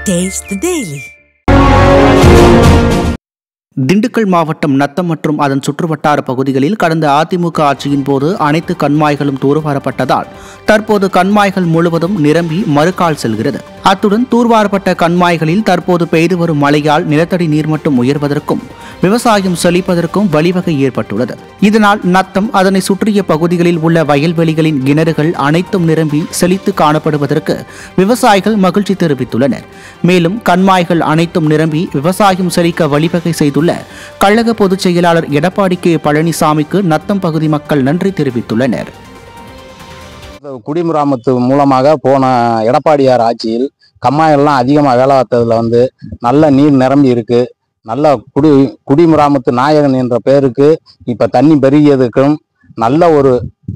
Taste the Daily. Dindigul மாவட்டம் நத்தம் மற்றும் அதன் சுற்றுவட்டார பகுதிகளில் கடந்த அதிமுக ஆட்சியின் போது அனைத்து கண்மாய்களும் தூர்வாரப்பட்டதால் தற்போது கண்மாய்கள் முழுவதும் நிரம்பி மறுகால் செல்கிறது அத்துடன் தூர்வாரப்பட்ட கண்மாய்களில் தற்போது பெய்து வரும் மழையால் நிலத்தடி நீர்மட்டம் உயர்வதற்கும் விவசாயம் செழிப்பதற்கும் வழிவகை ஏற்பட்டுள்ளது இதனால் நத்தம் அதனை சுற்றிய பகுதிகளில் உள்ள வயல்வெளிகளின் கிணறுகள் அனைத்தும் நிரம்பி செழித்து காணப்படுவதற்கு விவசாயிகள் மகிழ்ச்சி தெரிவித்துள்ளனர் மேலும் கண்மாய்கள் அனைத்தும் நிரம்பி விவசாயம் செழிக்க வழிவகை செய்துள்ள கழக பொதுச் செயலாளர் எடப்பாடி கே பழனிசாமிக்கு நத்தம் பகுதி மக்கள் நன்றி தெரிவித்துள்ளனர் இந்த குடிமுராமத்து மூலமாக போன எடப்பாடியார் ஆட்சியில் கம்மாயெல்லாம் அதிகமாக வேலை பார்த்ததுல வந்து நல்ல நீர் நிரம்பி இருக்கு நல்ல குடி குடிமுராமத்து நாயகன் என்ற பெயருக்கு இப்ப தண்ணி பெருகியதுக்கும் நல்ல ஒரு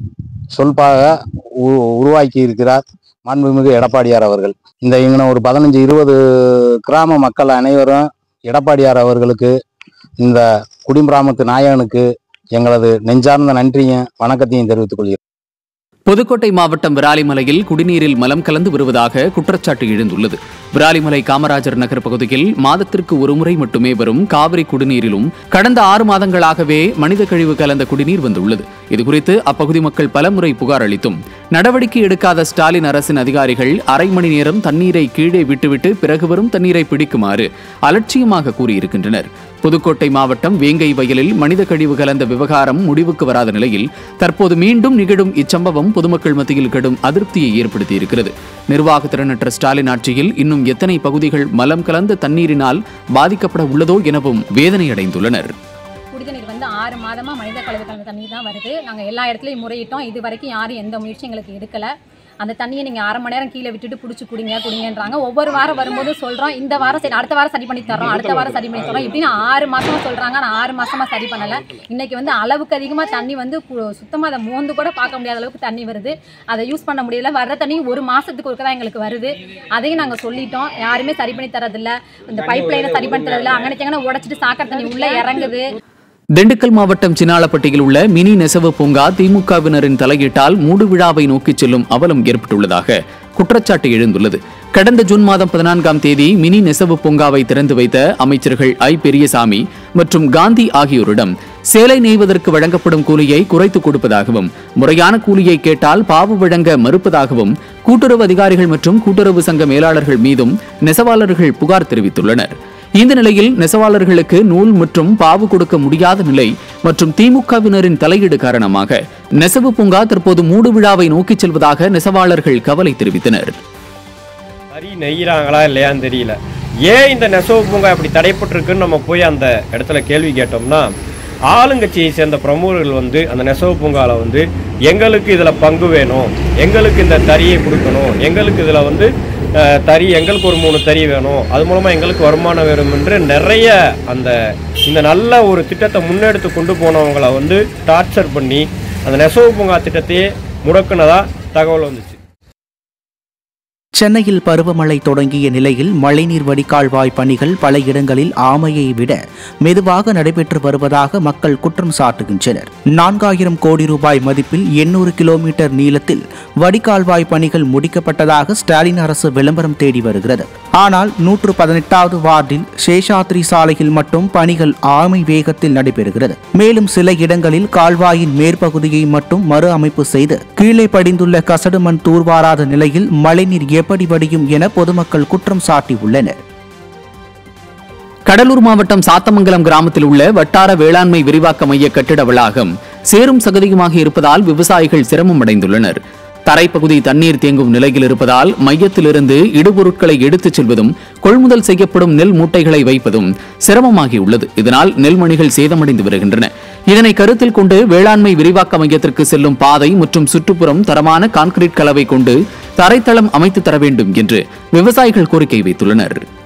சொல்பாக உ- உருவாக்கி இருக்கிறார் மாண்புமிகு எடப்பாடியார் அவர்கள் இந்த இங்கே ஒரு பதினஞ்சு இருபது கிராம மக்கள் அனைவரும் எடப்பாடியார் அவர்களுக்கு இந்த குடிமுராமத்து நாயகனுக்கு எங்களது நெஞ்சார்ந்த நன்றியும் வணக்கத்தையும் தெரிவித்துக் கொள்கிறேன் புதுக்கோட்டை மாவட்டம் விராலிமலையில் குடிநீரில் மலம் கலந்து வருவதாக குற்றச்சாட்டு எழுந்துள்ளது விராலிமலை காமராஜர் நகர் பகுதியில் மாதத்திற்கு ஒருமுறை மட்டுமே வரும் காவிரி குடிநீரிலும் கடந்த ஆறு மாதங்களாகவே மனித கழிவு கலந்த குடிநீர் வந்துள்ளது இதுகுறித்து அப்பகுதி மக்கள் பலமுறை புகார் அளித்தும் நடவடிக்கை எடுக்காத ஸ்டாலின் அரசின் அதிகாரிகள் அரை மணி நேரம் தண்ணீரை கீழே விட்டுவிட்டு பிறகு வரும் தண்ணீரை பிடிக்குமாறு அலட்சியமாக கூறியிருக்கின்றனர் புதுக்கோட்டை மாவட்டம் வேங்கை வயலில் மனித கழிவு கலந்த விவகாரம் முடிவுக்கு வராத நிலையில் தற்போது மீண்டும் நிகழும் இச்சம்பவம் பொதுமக்கள் மத்தியில் கடும் அதிருப்தியை ஏற்படுத்தியிருக்கிறது நிர்வாக திறனற்ற ஸ்டாலின் ஆட்சியில் இன்னும் எத்தனை பகுதிகள் மலம் கலந்த தண்ணீரினால் பாதிக்கப்பட உள்ளதோ எனவும் வேதனை அடைந்துள்ளனர் குடிதண்ணீர் வந்து ஆறு மாதமா மனித கழிவு கலந்த தண்ணி தான் வருது நாங்க எல்லா இடத்துலயும் முறையிட்டோம் இது வரைக்கும் யாரும் எந்த முயற்சியும் எங்களுக்கு எடுக்கல அந்த தண்ணியை நீங்க அரை மணி நேரம் கீழே விட்டுட்டு பிடிச்சி குடிங்க குடிங்கன்றாங்க ஒவ்வொரு வாரம் வரும்போது சொல்றோம் இந்த வாரம் சரி அடுத்த வாரம் சரி பண்ணி தரோம் அடுத்த வாரம் சரி பண்ணி தரோம் இப்படின்னு ஆறு மாசமா சொல்றாங்க நான் ஆறு மாசமா சரி பண்ணல இன்னைக்கு வந்து அளவுக்கு அதிகமா தண்ணி வந்து கு- சுத்தமா அதை மோந்து கூட பார்க்க முடியாத அளவுக்கு தண்ணி வருது அதை யூஸ் பண்ண முடியல வர்ற தண்ணி ஒரு மாசத்துக்கு ஒருக்க தான் எங்களுக்கு வருது அதையும் நாங்க சொல்லிட்டோம் யாருமே சரி பண்ணி தரதில்ல இந்த பைப் லைனை சரி பண்ணி தரதில்ல அங்கனச்சங்கன உடைச்சிட்டு சாக்கடை தண்ணி உள்ள இறங்குது திண்டுக்கல் மாவட்டம் சின்னாலப்பட்டியில் உள்ள மினி நெசவு பூங்கா திமுகவினரின் தலையீட்டால் மூடு விழாவை நோக்கிச் செல்லும் அவலம் ஏற்பட்டுள்ளதாக குற்றச்சாட்டு எழுந்துள்ளது கடந்த ஜூன் மாதம் பதினான்காம் தேதி மினி நெசவு பூங்காவை திறந்து வைத்த அமைச்சர்கள் ஐ பெரியசாமி மற்றும் காந்தி ஆகியோரிடம் சேலை நெய்வதற்கு வழங்கப்படும் கூலியை குறைத்து கொடுப்பதாகவும் முறையான கூலியை கேட்டால் பாவு வழங்க மறுப்பதாகவும் கூட்டுறவு அதிகாரிகள் மற்றும் கூட்டுறவு சங்க மேலாளர்கள் மீதும் நெசவாளர்கள் புகார் தெரிவித்துள்ளனர் இந்த நிலையில் நெசவாளர்களுக்கு நூல் மற்றும் பாவு கொடுக்க முடியாத நிலை மற்றும் திமுகவினரின் தலையீடு காரணமாக நெசவு பூங்கா தற்போது மூடு விழாவை நோக்கிச் செல்வதாக நெசவாளர்கள் கவலை தெரிவித்தனர் வரி நெய்கிறாங்களா இல்லையான்னு தெரியல ஏன் இந்த நெசவு பூங்கா இப்படி தடைப்பட்டிருக்குன்னு நம்ம போய் அந்த இடத்துல கேள்வி கேட்டோம்னா ஆளுங்கட்சியை சேர்ந்த பிரமுகர்கள் வந்து அந்த நெசவு பூங்காவில் வந்து எங்களுக்கு இதில் பங்கு வேணும் எங்களுக்கு இந்த தறியை கொடுக்கணும் எங்களுக்கு இதில் வந்து அஹ், தறி எங்களுக்கு ஒரு மூணு தறி வேணும் அது மூலமாக எங்களுக்கு வருமானம் வேணும் என்று நிறைய அந்த இந்த நல்ல ஒரு திட்டத்தை முன்னெடுத்து கொண்டு போனவங்களை வந்து டார்ச்சர் பண்ணி அந்த நெசவு பூங்கா திட்டத்தையே முடக்குனதா தகவல் வந்துச்சு சென்னையில் பருவமழை தொடங்கிய நிலையில் மழைநீர் வடிகால்வாய் பணிகள் பல இடங்களில் ஆமையை விட மெதுவாக நடைபெற்று வருவதாக மக்கள் குற்றம் சாட்டுகின்றனர் நான்காயிரம் கோடி ரூபாய் மதிப்பில் எண்ணூறு கிலோமீட்டர் நீளத்தில் வடிகால்வாய் பணிகள் முடிக்கப்பட்டதாக ஸ்டாலின் அரசு விளம்பரம் தேடி வருகிறது ஆனால் நூற்று பதினெட்டாவது வார்டில் சேஷாத்ரி சாலையில் மட்டும் பணிகள் ஆமை வேகத்தில் நடைபெறுகிறது மேலும் சில இடங்களில் கால்வாயின் மேற்பகுதியை மட்டும் மறு அமைப்பு செய்து கீழே படிந்துள்ள கசடு மண் தூர்வாராத நிலையில் மழைநீர் எப்படி வடியும் என பொதுமக்கள் குற்றம் சாட்டியுள்ளனர் கடலூர் மாவட்டம் சாத்தமங்கலம் கிராமத்தில் உள்ள வட்டார வேளாண்மை விரிவாக்க மைய கட்டிட வளாகம் சேரும் சகதியுமாக இருப்பதால் விவசாயிகள் சிரமம் அடைந்துள்ளனர் தரைப்பகுதி தண்ணீர் தேங்கும் நிலையில் இருப்பதால் மையத்திலிருந்து இடுபொருட்களை எடுத்துச் செல்வதும் கொள்முதல் செய்யப்படும் நெல் மூட்டைகளை வைப்பதும் சிரமமாகியுள்ளது இதனால் நெல்மணிகள் சேதமடைந்து வருகின்றன இதனை கருத்தில் கொண்டு வேளாண்மை விரிவாக்க மையத்திற்கு செல்லும் பாதை மற்றும் சுற்றுப்புறம் தரமான கான்கிரீட் கலவை கொண்டு தரைத்தளம் அமைத்து தர வேண்டும் என்று விவசாயிகள் கோரிக்கை வைத்துள்ளனர்